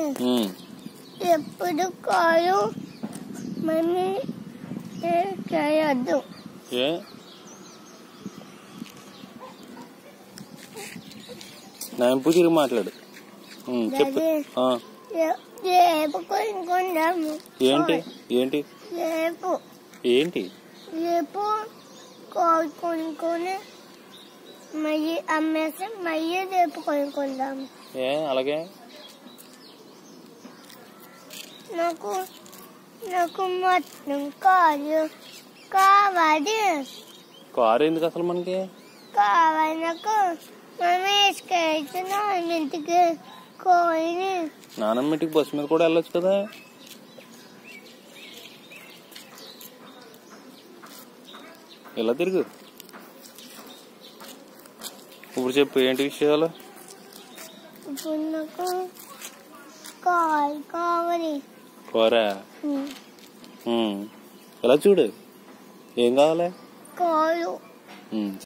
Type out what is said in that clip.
ఉమ్, ఎప్పుడు కాలు మమ్మీ చేయొద్దు ఏ నా ఎంపు తిరిగి మాట్లాడు ఉమ్, చెప్పు డాడీ. ఆ, రే- రేపు కొనుక్కుందాము ఏంటి ఏంటి రేపు ఏంటి రేపు కాల్ కొనుక్కొని మళ్ళీ అమ్మేసి మళ్ళీ రేపు కొనుక్కుందాము ఏ అలాగే నాకు నాకు మొత్తం కాలు కావాలి కారు ఎందుకు అసలు మనకి కావాలి నాకు మమ్మీ వేసుకెళ్తున్నాం ఇంటికి కోయిని నానమ్మ ఇంటికి బస్సు మీద కూడా వెళ్ళొచ్చు కదా ఇలా తిరుగు ఇప్పుడు చెప్పు ఏంటి విషయాలు ఇప్పుడు నాకు కాల్ కావాలి కూర ఉమ్. ఉమ్. ఇలా చూడు ఏం కావాలి కాలు ఉమ్.